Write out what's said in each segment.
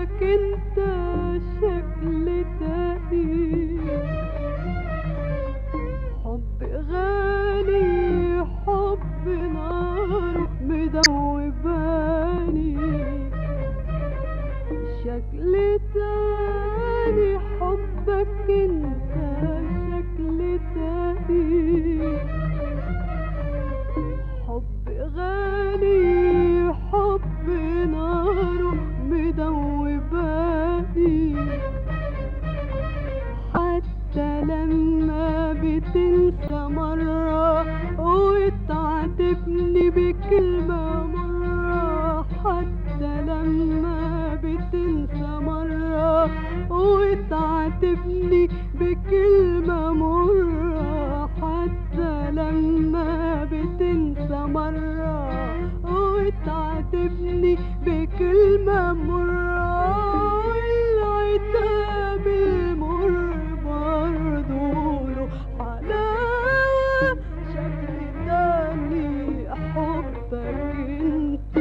حبك انت شكل تاني حب غالي حب نار مدوباني شكل تاني حبك انت شكل تاني حب غالي حب نار مدوباني حتى لما بتنسى مرة وتعاتبني بكلمة مرة حتى لما بتنسى مرة وتعاتبني بكلمة مرة حتى لما بتنسى مرة وتعاتبني بكلمة مرة العتاب المر برضه له حلاوة شكل تاني حبك انت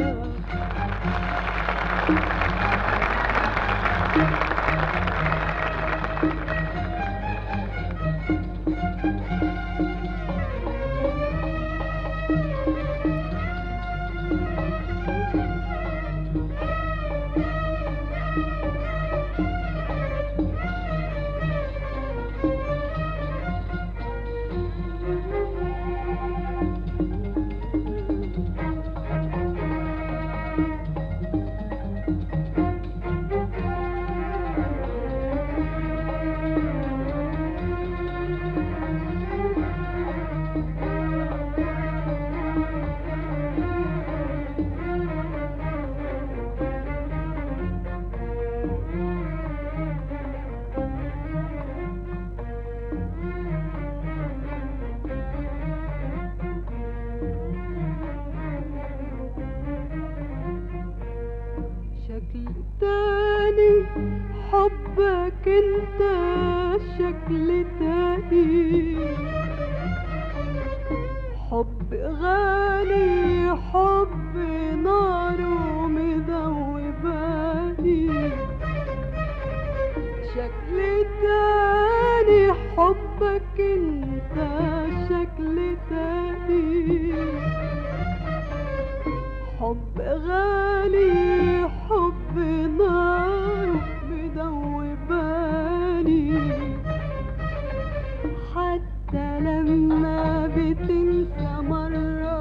شكل تاني حبك انت شكل تاني حب غالي حب نار مذوباني شكل تاني حبك انت شكل تاني حب غالي حب نار مدوباني حتى لما بتنسى مرة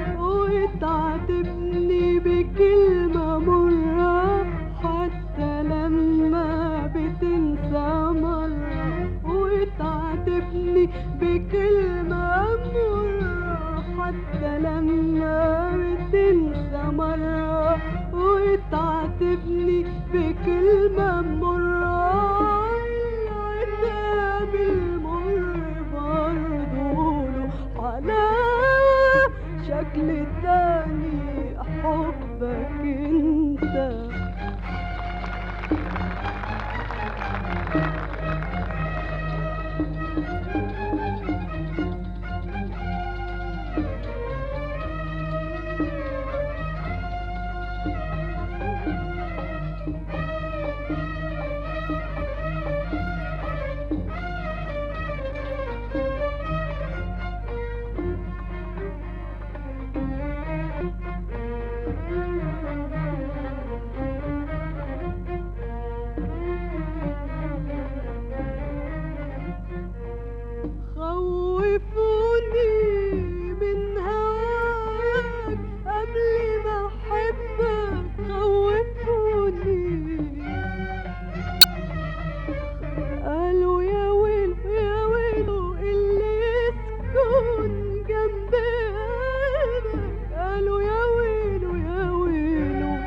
وتعاتبني بكلمة مرة حتى لما بتنسى مرة وتعاتبني بكلمة مرة حتى لما بتنسى مرة وتعاتبني بكلمة مرة العتاب المر برضه له حلاوة شكل تاني حبك انت خوفوني من هواك قبل ما احبك خوفوني قالوا يا ويل يا ويلو اللي يسكن جنب قلبك قالوا يا ويلو يا ويلو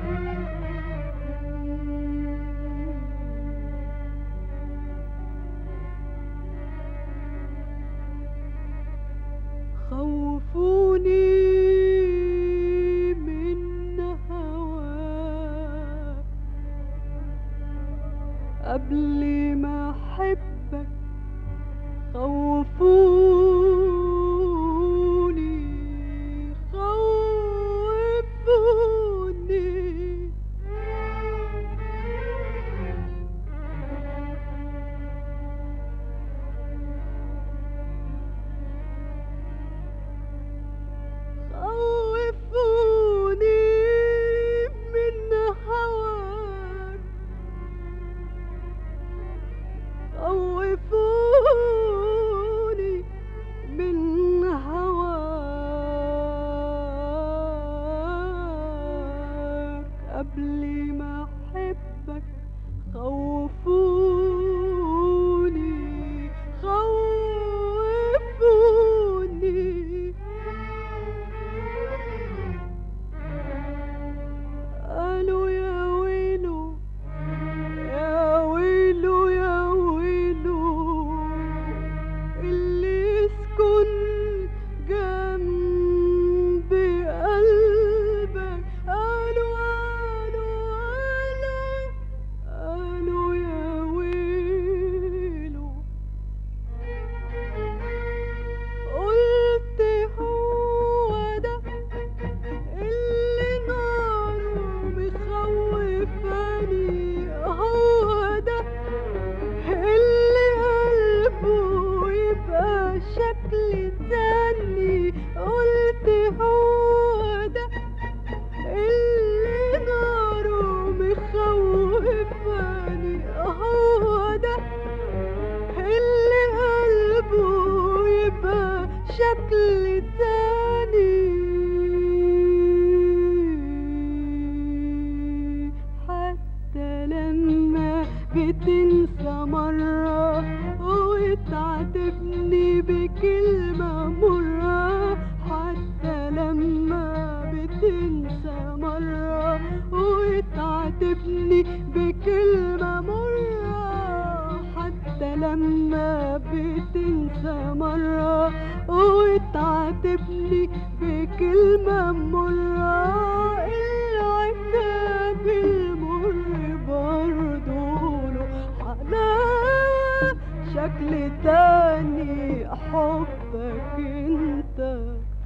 خوفوني من هواك قبل ما احبك خوفوني خوفوني خوفوني خوفوني قالوا يا ويلو يا ويلو يا ويلو اللي يسكن جنب قلبك قالوا قالوا قالوا قالوا يا ويلو قلت هو ده اللي ناره مخوفاني هو ده اللي قلبه يبقى شكل تاني قلت هو ده اللي ناره مخوفاني هو ده اللي قلبه يبقى شكل تاني حتى لما بتنسى مرة وتعاتبني بكلمة مرة حتى لما بتنسى مرة وتعاتبني بكلمة مرة حتى لما بتنسى مرة وتعاتبني بكلمة مرة العتاب المر برضه له حلاوة شكل تاني حبك انت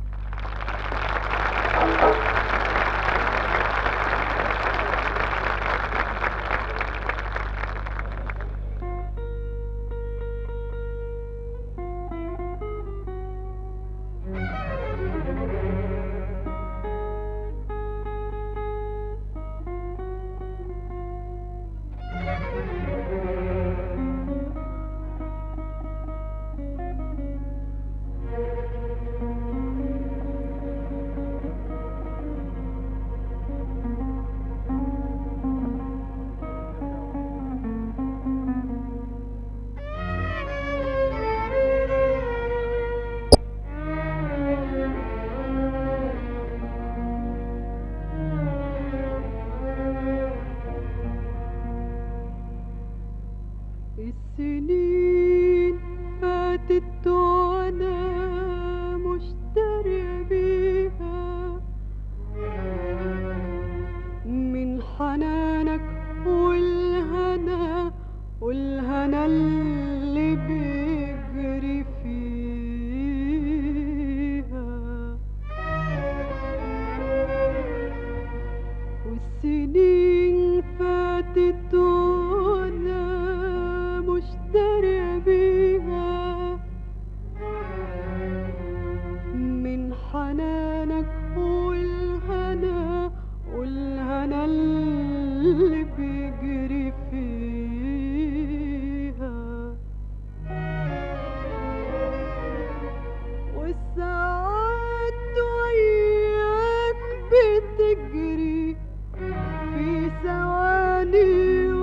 السنين فاتت وانا مشتري بيها من حنانك والهنا والهنا اللي بيجري فيها والسنين فاتت وانا مشتري بيها من حنانك والهنا والهنا اللي بيجري فيها والساعات وياك بتجري في ثواني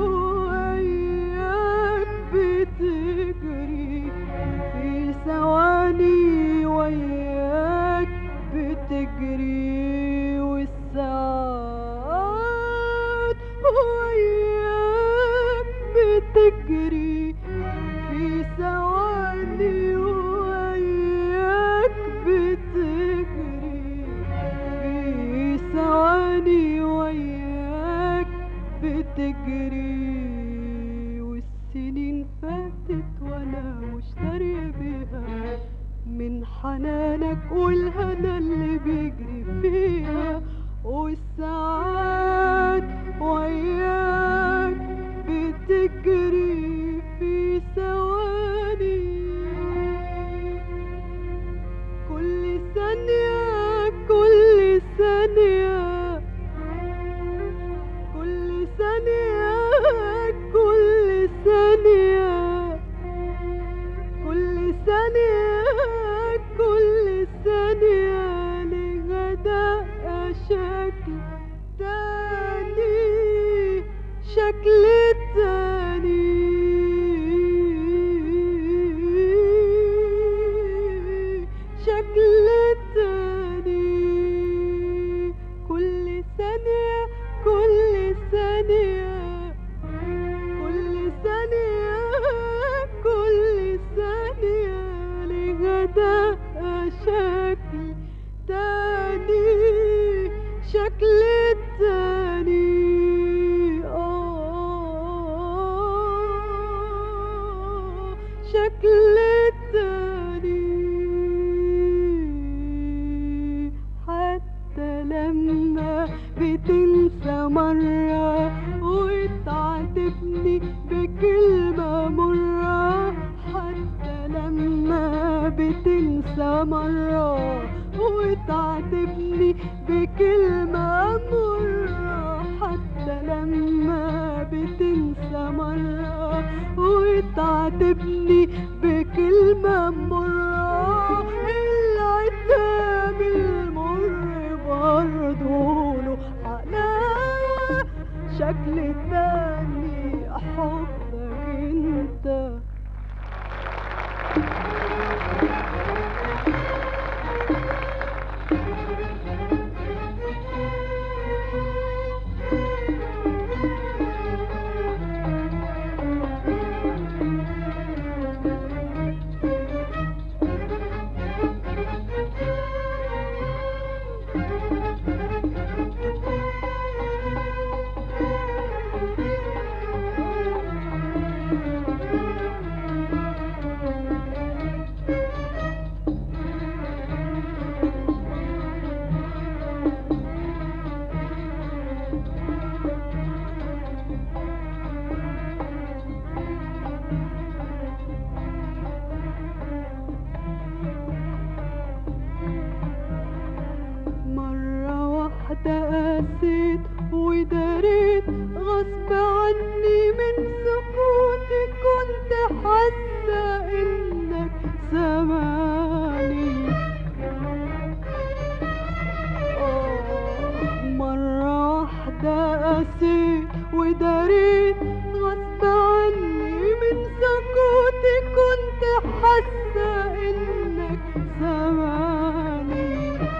وياك بتجري في ثواني وياك بتجري والساعات وياك بتجري في ثواني وياك بتجري في ثواني وياك بتجري والسنين فاتت وانا مشتري بيها من حنانك والهنا اللي بيجري فيها والساعات وياك بتجري في ثواني كل ثانية كل ثانية كل ثانية كل ثانية كل ثانية كل ثانية ليه شكل تاني حتى لما بتنسى مرة وتعاتبني بكلمة مرة حتى لما بتنسى مرة وتعاتبني بكلمة مرة حتى لما بتنسى مرة وتعاتبني بكلمة مرة العتاب المر برضه له حلاوة شكل تاني حبك انت مرة واحدة قاسيت وداريت غصب عني من سكوتي كنت حاسة انك سامعني آه، مرة واحدة قاسيت وداريت غصب عني من سكوتي كنت حاسة انك سامعني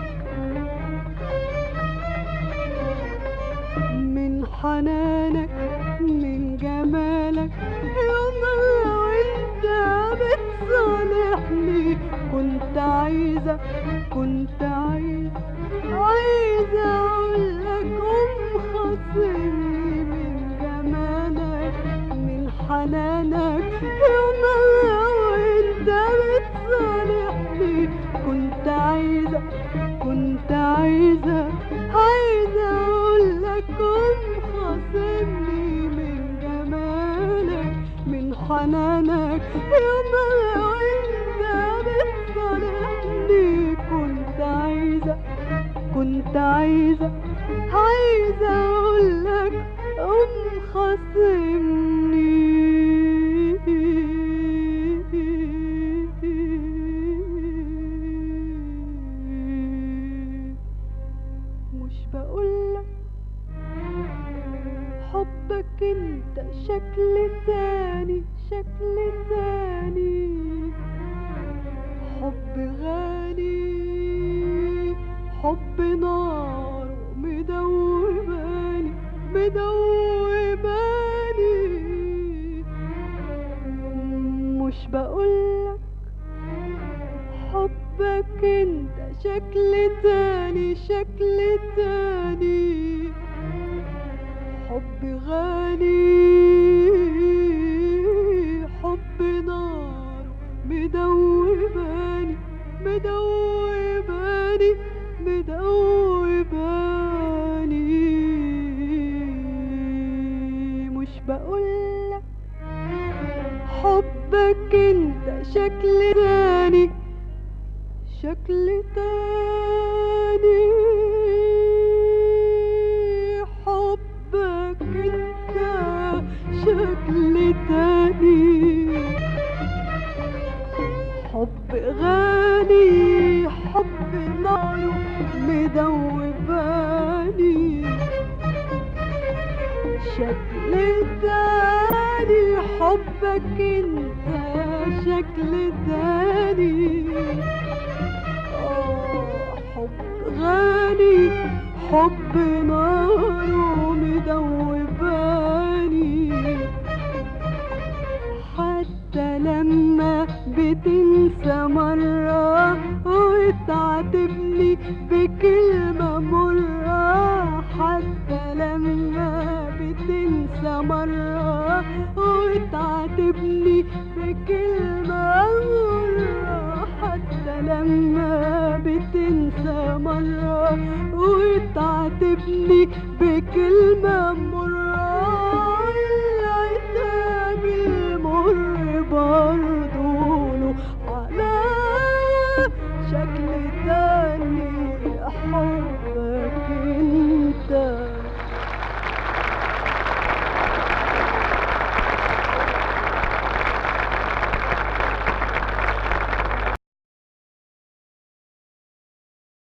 من حنانك من جمالك يا مرة وانت بتصالحني كنت عايزة كنت عايزة عايزة اقولك قوم خاصمني من جمالك من حنانك يا مرة وانت بتصالحني كنت عايزة كنت عايزة عايزة اقولك قوم خاصمني من جمالك من حنانك يا مرة وانت بتصالحني كنت عايزة كنت عايزة عايزة اقولك قوم خاصمني مش بقولك حبك انت شكل تاني شكل تاني حب غالي حب نار مدوباني مدوباني مش بقولك حبك انت شكل تاني شكل تاني حب غالي حب نار مدوباني مدوباني مدوباني مش بقولك حبك انت شكل تاني شكل تاني حبك انت شكل تاني حب غالي حب نار مدوباني شكل تاني حبك انت شكل تاني آه، حب غالي حب نار مدوباني حتى لما بتنسى مرة وتعاتبني بكلمة مرة حتى لما بتنسى مرة وتعاتبني بتعاتبني بكلمة مرة حتى لما بتنسى مرة وتعاتبني بكلمة مرة